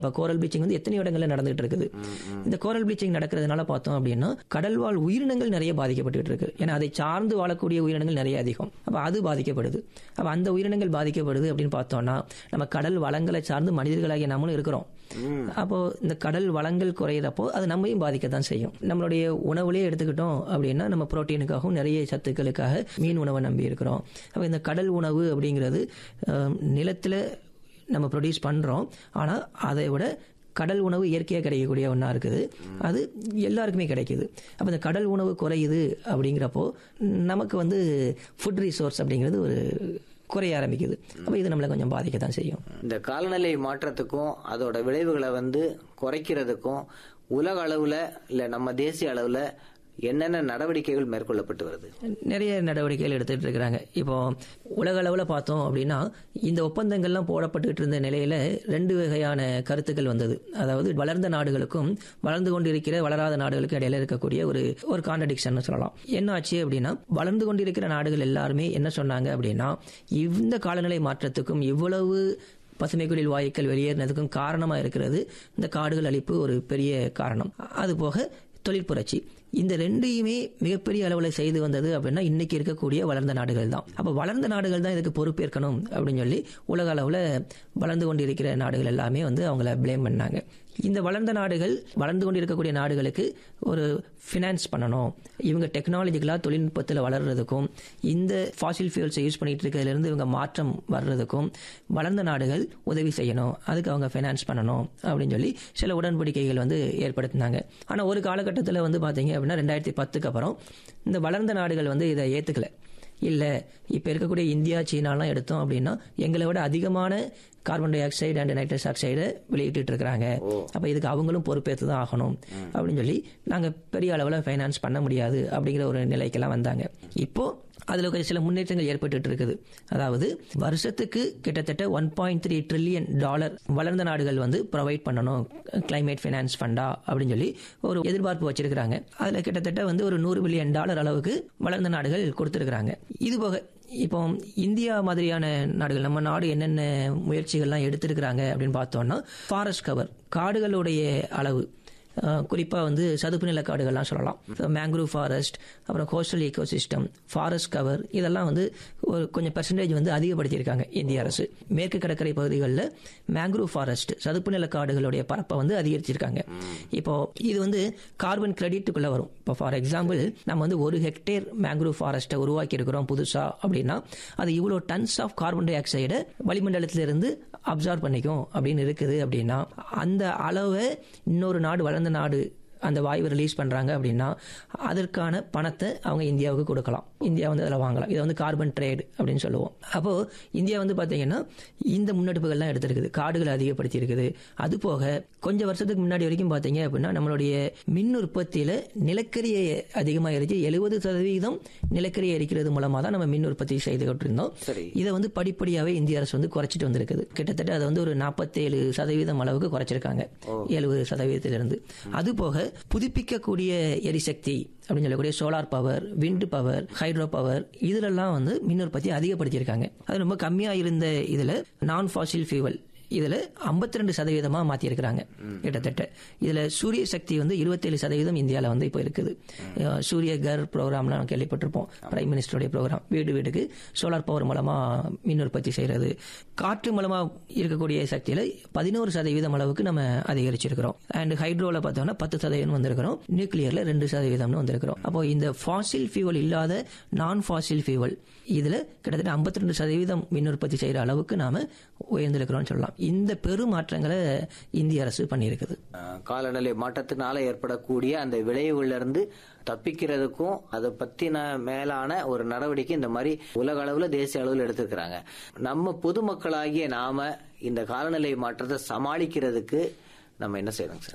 இப்போ கோரல் ப்ளீச்சிங் வந்து எத்தனை இடங்கள்ல நடந்துகிட்டு இருக்குது இந்த கோரல் ப்ளீச்சிங் நடக்கிறதுனால பார்த்தோம் அப்படின்னா கடல்வாழ் உயிரினங்கள் நிறைய பாதிக்கப்பட்டு இருக்கு ஏன்னா அதை சார்ந்து வாழக்கூடிய உயிரினங்கள் நிறைய அதிகம் அப்போ அது பாதிக்கப்படுது அப்போ அந்த உயிரினங்கள் பாதிக்கப்படுது அப்படின்னு பார்த்தோம்னா நம்ம கடல் வளங்களை சார்ந்து மனிதர்களாகிய நம்மளும் இருக்கிறோம் அப்போ இந்த கடல் வளங்கள் குறையிறப்போ அது நம்மையும் பாதிக்கத்தான் செய்யும் நம்மளுடைய உணவுலேயே எடுத்துக்கிட்டோம் அப்படின்னா நம்ம புரோட்டீனுக்காகவும் நிறைய சத்துக்களுக்காக மீன் உணவை நம்பி இருக்கிறோம் அப்போ இந்த கடல் உணவு அப்படிங்கிறது அஹ், நிலத்துல நம்ம ப்ரொடியூஸ் பண்ணுறோம் ஆனால் அதை விட கடல் உணவு இயற்கையாக கிடைக்கக்கூடிய ஒன்றா இருக்குது அது எல்லாருக்குமே கிடைக்குது அப்போ இந்த கடல் உணவு குறையுது அப்படிங்கிறப்போ நமக்கு வந்து ஃபுட் ரிசோர்ஸ் அப்படிங்கிறது ஒரு குறைய ஆரம்பிக்குது அப்போ இது நம்மளை கொஞ்சம் பாதிக்க தான் செய்யும் இந்த காலநிலை மாற்றத்துக்கும் அதோட விளைவுகளை வந்து குறைக்கிறதுக்கும் உலக அளவுல இல்ல நம்ம தேசிய அளவுல என்னென்ன நடவடிக்கைகள் மேற்கொள்ளப்பட்டு வருது நிறைய நடவடிக்கைகள் எடுத்துட்டு இருக்கிறாங்க இப்போ உலக அளவில் பார்த்தோம் அப்படின்னா இந்த ஒப்பந்தங்கள்லாம் போடப்பட்டுட்டு இருந்த நிலையில ரெண்டு வகையான கருத்துக்கள் வந்தது அதாவது வளர்ந்த நாடுகளுக்கும் வளர்ந்து கொண்டிருக்கிற வளராத நாடுகளுக்கு இடையில இருக்கக்கூடிய ஒரு ஒரு கான்ட்ரடிக்ஷன் சொல்லலாம் என்ன ஆச்சு அப்படின்னா வளர்ந்து கொண்டிருக்கிற நாடுகள் எல்லாருமே என்ன சொன்னாங்க அப்படின்னா இந்த காலநிலை மாற்றத்துக்கும் இவ்வளவு பசுமைக்குடில் வாயுக்கள் வெளியேறினதுக்கும் காரணமா இருக்கிறது இந்த காடுகள் அழிப்பு ஒரு பெரிய காரணம் அது போக தொழிற்புரட்சி இந்த ரெண்டையுமே மிகப்பெரிய அளவில் செய்து வந்தது அப்படின்னா இன்னைக்கு இருக்கக்கூடிய வளர்ந்த நாடுகள் தான் அப்போ வளர்ந்த நாடுகள் தான் இதுக்கு பொறுப்பேற்கணும் அப்படின்னு சொல்லி உலக அளவில் வளர்ந்து கொண்டிருக்கிற நாடுகள் எல்லாமே வந்து அவங்கள ப்ளேம் பண்ணாங்க இந்த வளர்ந்த நாடுகள் வளர்ந்து கொண்டிருக்கக்கூடிய நாடுகளுக்கு ஒரு ஃபினான்ஸ் பண்ணணும் இவங்க டெக்னாலஜிக்கலாக தொழில்நுட்பத்தில் வளர்றதுக்கும் இந்த ஃபாசில் ஃபியூல்ஸை யூஸ் பண்ணிட்டு இருக்கிறதுலேருந்து இவங்க மாற்றம் வர்றதுக்கும் வளர்ந்த நாடுகள் உதவி செய்யணும் அதுக்கு அவங்க ஃபைனான்ஸ் பண்ணணும் அப்படின்னு சொல்லி சில உடன்படிக்கைகள் வந்து ஏற்படுத்தினாங்க ஆனால் ஒரு காலகட்டத்தில் வந்து பார்த்தீங்க அப்படின்னா ரெண்டாயிரத்தி பத்துக்கு அப்புறம் இந்த வளர்ந்த நாடுகள் வந்து இதை ஏற்றுக்கல இல்லை இப்போ இருக்கக்கூடிய இந்தியா சீனாலாம் எடுத்தோம் அப்படின்னா எங்களை விட அதிகமான carbon dioxide and nitrous oxide வெளியிட்டு இருக்கிறாங்க அப்போ இதுக்கு அவங்களும் பொறுப்பேற்று தான் ஆகணும் அப்படின்னு சொல்லி நாங்கள் பெரிய அளவில் ஃபைனான்ஸ் பண்ண முடியாது அப்படிங்கிற ஒரு நிலைக்கெல்லாம் வந்தாங்க இப்போ அதில் கொஞ்சம் சில முன்னேற்றங்கள் ஏற்பட்டு இருக்குது அதாவது வருஷத்துக்கு கிட்டத்தட்ட one point three trillion dollar வளர்ந்த நாடுகள் வந்து ப்ரொவைட் பண்ணணும் கிளைமேட் ஃபைனான்ஸ் ஃபண்டா அப்படின்னு சொல்லி ஒரு எதிர்பார்ப்பு வச்சிருக்கிறாங்க அதில் கிட்டத்தட்ட வந்து ஒரு நூறு பில்லியன் டாலர் அளவுக்கு வளர்ந்த நாடுகள் கொடுத்துருக்குறாங்க இது போக இப்போ இந்தியா மாதிரியான நாடுகள் நம்ம நாடு என்னென்ன முயற்சிகள்லாம் எடுத்திருக்கிறாங்க அப்படின்னு பார்த்தோம்னா ஃபாரஸ்ட் கவர் காடுகளுடைய அளவு அஹ், குறிப்பா வந்து சதுப்பு நில காடுகள்லாம் சொல்லலாம் மேங்க்ரூவ் ஃபாரஸ்ட் அப்புறம் கோஸ்டல் ஈகோசிஸ்டம் ஃபாரஸ்ட் கவர் இதெல்லாம் வந்து ஒரு கொஞ்சம் பெர்சன்டேஜ் வந்து அதிகப்படுத்தியிருக்காங்க இந்திய அரசு மேற்கு கடற்கரை பகுதிகளில் மேங்க்ரூவ் ஃபாரஸ்ட் சதுப்பு நில காடுகளுடைய பரப்பை வந்து அதிகரிச்சிருக்காங்க இப்போ இது வந்து கார்பன் கிரெடிட்டுக்குள்ள வரும் இப்போ ஃபார் எக்ஸாம்பிள் நம்ம வந்து ஒரு ஹெக்டேர் மேங்க்ரூவ் ஃபாரஸ்ட்டை உருவாக்கி இருக்கிறோம் புதுசா அப்படின்னா அது இவ்வளோ டன்ஸ் ஆஃப் கார்பன் டை ஆக்சைடை வளிமண்டலத்திலிருந்து அப்சார்ப் பண்ணிக்கும் அப்படின்னு இருக்குது அப்படின்னா அந்த அளவை இன்னொரு நாடு வளர்ந்த நாடு அந்த வாயுவை ரிலீஸ் பண்றாங்க அப்படின்னா அதற்கான பணத்தை அவங்க இந்தியாவுக்கு கொடுக்கலாம் இந்தியா வந்து அதில் வாங்கலாம் இதை வந்து கார்பன் ட்ரேட் அப்படின்னு சொல்லுவோம் அப்போ இந்தியா வந்து பாத்தீங்கன்னா இந்த முன்னெடுப்புகள்லாம் எடுத்திருக்குது காடுகளை அதிகப்படுத்தி இருக்குது அது போக கொஞ்சம் வருஷத்துக்கு முன்னாடி வரைக்கும் பாத்தீங்க அப்படின்னா நம்மளுடைய மின் உற்பத்தியில நிலக்கரி அதிகமாக இருந்துச்சு எழுபது சதவீதம் நிலக்கரி எரிக்கிறது மூலமா தான் நம்ம மின் உற்பத்தி செய்துகிட்டு இருந்தோம் சரி இதை வந்து படிப்படியாவே இந்திய அரசு வந்து குறைச்சிட்டு வந்திருக்குது கிட்டத்தட்ட அதை வந்து ஒரு நாற்பத்தேழு சதவீதம் அளவுக்கு குறைச்சிருக்காங்க எழுபது சதவீதத்திலிருந்து அது போக புதுப்பிக்கக்கூடிய எரிசக்தி அப்படின்னு சொல்லக்கூடிய solar power wind power hydro power இதுலெல்லாம் வந்து மின் உற்பத்தி அதிகப்படுத்தியிருக்காங்க அது ரொம்ப கம்மியா இருந்த இதுல நான் ஃபாசில் ஃபியூவல் இதுல 52% ரெண்டு சதவீதமா மாத்திருக்கிறாங்க கிட்டத்தட்ட இதுல சூரிய சக்தி வந்து 27% சதவீதம் இந்தியால வந்து இப்போ இருக்குது அஹ் சூரிய கர் ப்ரோக்ராம்லாம் கேள்விப்பட்டிருப்போம் பிரைம் மினிஸ்டருடைய ப்ரோக்ராம் வீடு வீடுக்கு சோலார் பவர் மூலமா மின் உற்பத்தி செய்யறது காற்று மூலமா இருக்கக்கூடிய சக்தியில பதினோரு சதவீதம் அளவுக்கு நம்ம அதிகரிச்சிருக்கிறோம் அண்ட் ஹைட்ரோல பார்த்தோம்னா பத்து சதவீதம் வந்திருக்கிறோம் நியூக்ளியர்ல ரெண்டு சதவீதம்னு வந்திருக்கிறோம் அப்போ இந்த ஃபாசில் ஃபியூவல் இல்லாத நான் ஃபாசில் ஃபியூவல் இதுல கிட்டத்தட்ட 52% ரெண்டு சதவீதம் மின் உற்பத்தி செய்யற அளவுக்கு நாம உயர்ந்திருக்கிறோம்னு சொல்லலாம் இந்த பெரும் மாற்றங்களை இந்திய அரசு பண்ணியிருக்குது அஹ், காலநிலை மாற்றத்தினால ஏற்படக்கூடிய அந்த விளைவுகள்ல இருந்து தப்பிக்கிறதுக்கும் அதை பத்தின மேலான ஒரு நடவடிக்கை இந்த மாதிரி உலக அளவுல தேசிய அளவில் எடுத்திருக்கிறாங்க நம்ம பொதுமக்களாகிய நாம இந்த காலநிலை மாற்றத்தை சமாளிக்கிறதுக்கு நம்ம என்ன செய்யணும் சார்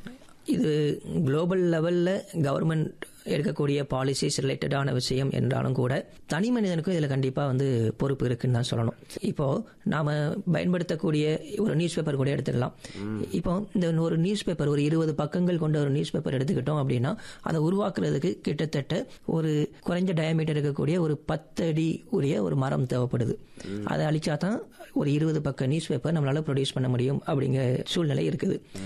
இது குளோபல் லெவலில் கவர்மெண்ட் எடுக்கக்கூடிய பாலிசிஸ் ரிலேட்டடான விஷயம் என்றாலும் கூட தனி மனிதனுக்கும் இதில் கண்டிப்பாக வந்து பொறுப்பு இருக்குன்னு தான் சொல்லணும் இப்போ நாம பயன்படுத்தக்கூடிய ஒரு நியூஸ் பேப்பர் கூட எடுத்துடலாம் இப்போ இந்த ஒரு நியூஸ் பேப்பர் ஒரு இருபது பக்கங்கள் கொண்ட ஒரு நியூஸ் பேப்பர் எடுத்துக்கிட்டோம் அப்படின்னா அதை உருவாக்குறதுக்கு கிட்டத்தட்ட ஒரு குறைஞ்ச டயமீட்டர் இருக்கக்கூடிய ஒரு பத்தடி உரிய ஒரு மரம் தேவைப்படுது அதை அழிச்சா தான் ஒரு இருபது பக்க நியூஸ் பேப்பர் நம்மளால ப்ரொடியூஸ் பண்ண முடியும் அப்படிங்கிற சூழ்நிலை இருக்குது